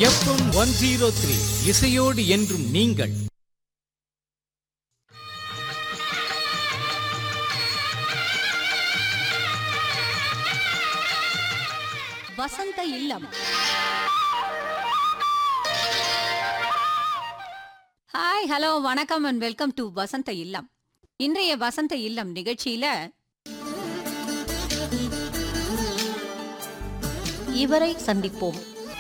FM one zero three இசையோடு என்றும் நீங்கள் வசந்த இல்லம் ஹாய் ஹலோ வணக்கம் அண்ட் வெல்கம் டு வசந்த இல்லம் இன்றைய வசந்த இல்லம் நிகழ்ச்சியில இவரை சந்திப்போம்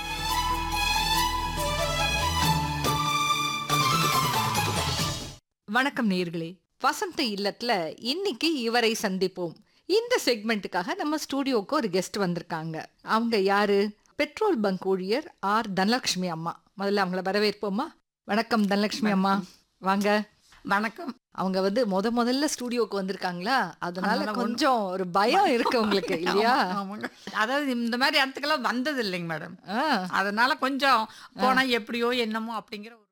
வணக்கம் நேயர்களே வசந்த இல்லத்துல இன்னைக்கு இவரை சந்திப்போம் இந்த செக்மெண்ட்டுக்காக நம்ம ஸ்டூடியோக்கு ஒரு கெஸ்ட் வந்திருக்காங்க அவங்க யாரு பெட்ரோல் பங்க் ஊழியர் ஆர் தனலட்சுமி அம்மா முதல்ல அவங்கள வரவேற்போமா வணக்கம் தனலட்சுமி அம்மா வாங்க வணக்கம் அவங்க வந்து முத முதல்ல ஸ்டூடியோக்கு வந்திருக்காங்களா அதனால கொஞ்சம் ஒரு பயம் இருக்கு உங்களுக்கு இல்லையா ஆமா, ஆமாங்க. அதாவது இந்த மாதிரி இடத்துக்கெல்லாம் வந்தது இல்லைங்க மேடம் ஆ, அதனால கொஞ்சம் போனா எப்படியோ என்னமோ அப்படிங்கிற ஒரு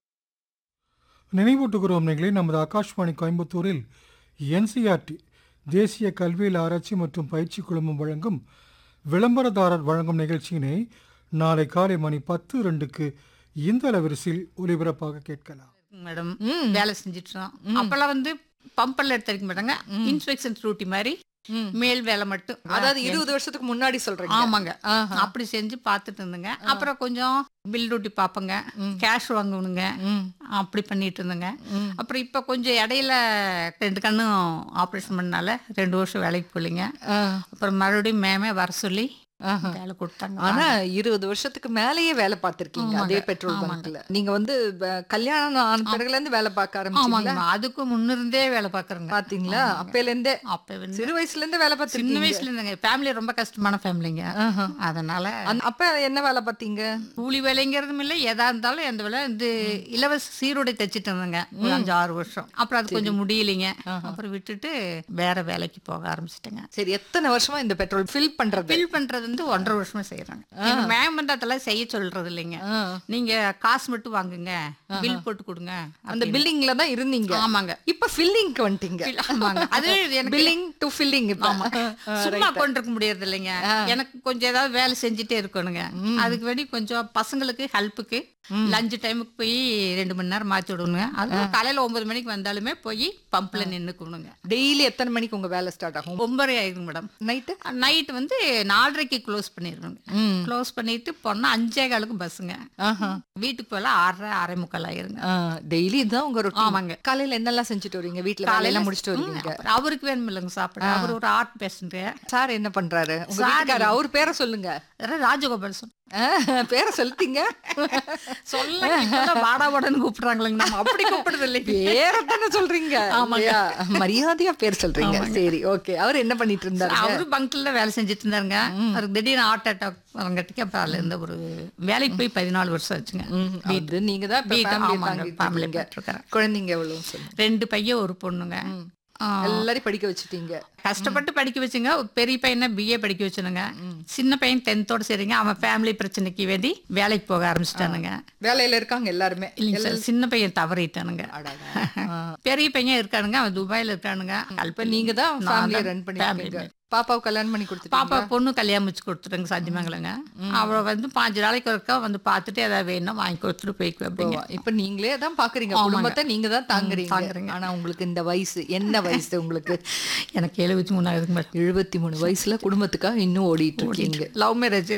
நினைவூட்டுகிறோம் நீங்களே நமது ஆகாஷ்வாணி கோயம்புத்தூரில் என்சிஆர்டி தேசிய கல்வியில் ஆராய்ச்சி மற்றும் பயிற்சி குழுமம் வழங்கும் விளம்பரதாரர் வழங்கும் நிகழ்ச்சியினை நாளை காலை மணி பத்து ரெண்டுக்கு இந்த அலவரிசையில் ஒலிபரப்பாக கேட்கலாம் மேடம் ம். வேலை செஞ்சுட்டு இருந்தோம் அப்பெல்லாம் வந்து பம்பெல்லாம் எடுத்துருக்க மாட்டாங்க இன்ஸ்பெக்ஷன் டியூட்டி மாதிரி ம். மேல் வேலை மட்டும் அதாவது இருபது வருஷத்துக்கு முன்னாடி சொல்றீங்க ஆமாங்க ஆஹா. அப்படி செஞ்சு பார்த்துட்டு இருந்தேங்க அப்புறம் கொஞ்சம் பில் டியூட்டி பார்ப்பேங்க கேஷ் வாங்கணுங்க ம். அப்படி பண்ணிட்டு இருந்தேங்க அப்புறம் இப்போ கொஞ்சம் இடையில ரெண்டு கண்ணும் ஆப்ரேஷன் பண்ணனால ரெண்டு வருஷம் வேலைக்கு போகலைங்க ஆ. அப்புறம் மறுபடியும் மேமே வர சொல்லி ஆஹா. வேலை கொடுத்தாங்க ஆனா இருபது வருஷத்துக்கு மேலேயே வேலை பார்த்திருக்கீங்க அதே பெட்ரோல் பங்க்ல நீங்க வந்து ப- கல்யாணம் ஆன பிறகுல இருந்து வேலை பார்க்க ஆரம்பிச்சீங்களா ஆமாங்க அதுக்கு முன்னிருந்தே வேலை பார்க்குறேங்க பாத்தீங்களா அப்பையில இருந்தே அப்போ வந்து சிறு வயசுல இருந்தே வேலை சின்ன பார்த்திருக்கீங்க வயசுல இருந்தேங்க ஃபேமிலி ரொம்ப கஷ்டமான ஃபேமிலிங்க ஆஹா. அதனால அந்த- அப்ப என்ன வேலை பார்த்தீங்க கூலி வேலைங்கிறதும் இல்லை எதா இருந்தாலும் எந்த வேலை இந்த இலவச சீருடை தைச்சிட்டு இருந்தேங்க ஒரு அஞ்சு ஆறு வருஷம் அப்புறம் அது கொஞ்சம் முடியலைங்க அப்புறம் விட்டுட்டு வேற வேலைக்கு போக ஆரம்பிச்சிட்டேங்க சரி எத்தனை வருஷமா இந்த பெட்ரோல் ஃபில் பண்றது பில் பண்றது வந்து ஒன்றரை வருஷமா செய்யறாங்க எங்க மேம் வந்து அதெல்லாம் செய்ய சொல்றது இல்லைங்க ஆ. நீங்க காசு மட்டும் வாங்குங்க பில் போட்டு கொடுங்க அந்த அப்படின்னு. பில்டிங்ல தான் இருந்தீங்க ஆமாங்க இப்ப ஃபில்லிங்க்கு வந்துட்டீங்க Bill- ஆமாங்க அது எனக்கு பில்லிங் டு ஃபில்லிங் ஆமா சும்மா கொண்டிருக்க முடியறது இல்லைங்க எனக்கு கொஞ்சம் ஏதாவது வேலை செஞ்சுட்டே இருக்கணுங்க அதுக்கு வேண்டி கொஞ்சம் பசங்களுக்கு ஹெல்ப்புக்கு லஞ்ச் டைமுக்கு போய் ரெண்டு மணி நேரம் மாத்தி விடணுங்க அது காலையில ஒன்பது மணிக்கு வந்தாலுமே போய் பம்ப்ல நின்னுக்கணுங்க டெய்லி எத்தனை மணிக்கு உங்க வேலை ஸ்டார்ட் ஆகும் ஒன்பதரை ஆயிடுங்க மேடம் நைட்டு நைட் வந்து நாலரைக்கு க்ளோஸ் பண்ணிடணுங்க க்ளோஸ் பண்ணிட்டு போனா அஞ்சே காலுக்கு பஸ்ஸுங்க வீட்டுக்கு போல ஆறரை அரை முக்கால் ஆயிருங்க டெய்லி இதுதான் உங்க ரொட்டீன் ஆமாங்க. காலையில என்னெல்லாம் செஞ்சுட்டு வருவீங்க வீட்ல வேலையெல்லாம் முடிச்சுட்டு ம், வருவீங்க அப்புறம் அவருக்கு வேணும் இல்லைங்க சாப்பிட அவர் ஒரு ஆர்ட் பேஷண்ட் சார் என்ன பண்றாரு உங்க சார் வீட்டுக்காரர் அவர் பேரை சொல்லுங்க ராஜகோபால் சொன்ன ஆ, பேரை சொல்லிட்டீங்க சொல்ல இப்பதான் வாடா வாடன்னு கூப்பிடுறாங்களேங்க நம்ம அப்படி கூப்பிடுறது இல்லை பேரை தானே சொல்றீங்க இல்லையா? மரியாதையா பேர் சொல்றீங்க சரி ஓகே அவர் என்ன பண்ணிட்டு இருந்தாரு அவரு பங்க்ல வேலை செஞ்சுட்டு இருந்தாருங்க அவருக்கு திடீர்னு ஹார்ட் அட்டாக் வரங்காட்டிக்கு அப்புறம் அதுல இருந்து ஒரு வேலைக்கு போய் பதினாலு வருஷம் ஆச்சுங்க அது நீங்க தான் இப்ப வீட்டு- family ஆமாங்க, தாங்கிட்டு family இருக்கீங்க. பார்த்துருக்கறேன். குழந்தைங்க எவ்வளவு சொல்லுங்க ரெண்டு பையன் ஒரு பொண்ணுங்க ஆ, எல்லாரையும் படிக்க வச்சுட்டீங்க கஷ்டப்பட்டு படிக்க வச்சுங்க ஒரு பெரிய பையனை பிஏ படிக்க வச்சுனுங்க சின்ன பையன் டென்த்தோட சரிங்க அவன் ஃபேமிலி பிரச்சனைக்கு வேண்டி வேலைக்கு போக ஆரம்பிச்சிட்டானுங்க வேலையில இருக்காங்க எல்லாருமே இல்லைங்க சார் சின்ன பையன் தவறிட்டானுங்க பெரிய பையன் இருக்கானுங்க அவன் துபாயில இருக்கானுங்க இப்ப நீங்க தான் நான் ஃபேமிலியை தான் ரன் family பண்ணிருக்கீங்க பாப்பாவுக்கு கல்யாணம் பண்ணி கொடுத்துட்டீங்க பாப்பா பொண்ணு கல்யாணம் வச்சு கொடுத்துருங்க சத்தியமங்கலங்க அவளை வந்து பாஞ்சு நாளைக்கு ஒருக்கா வந்து பார்த்துட்டு ஏதாவது வேணும் வாங்கி கொடுத்துட்டு போய்க்குவேன் அப்படிங்க இப்ப நீங்களே தான் பாக்குறீங்க ஆமாங்க. குடும்பத்தை நீங்க தான் தாங்குறீங்க தாங்குறீங்க. ஆனா உங்களுக்கு இந்த வயசு என்ன வயசு உங்களுக்கு எனக்கு எழுபத்தி மூணாயிரம் எழுபத்தி மூணு வயசுல குடும்பத்துக்காக இன்னும் ஓடிட்டு இருக்கீங்க லவ் மேரேஜ்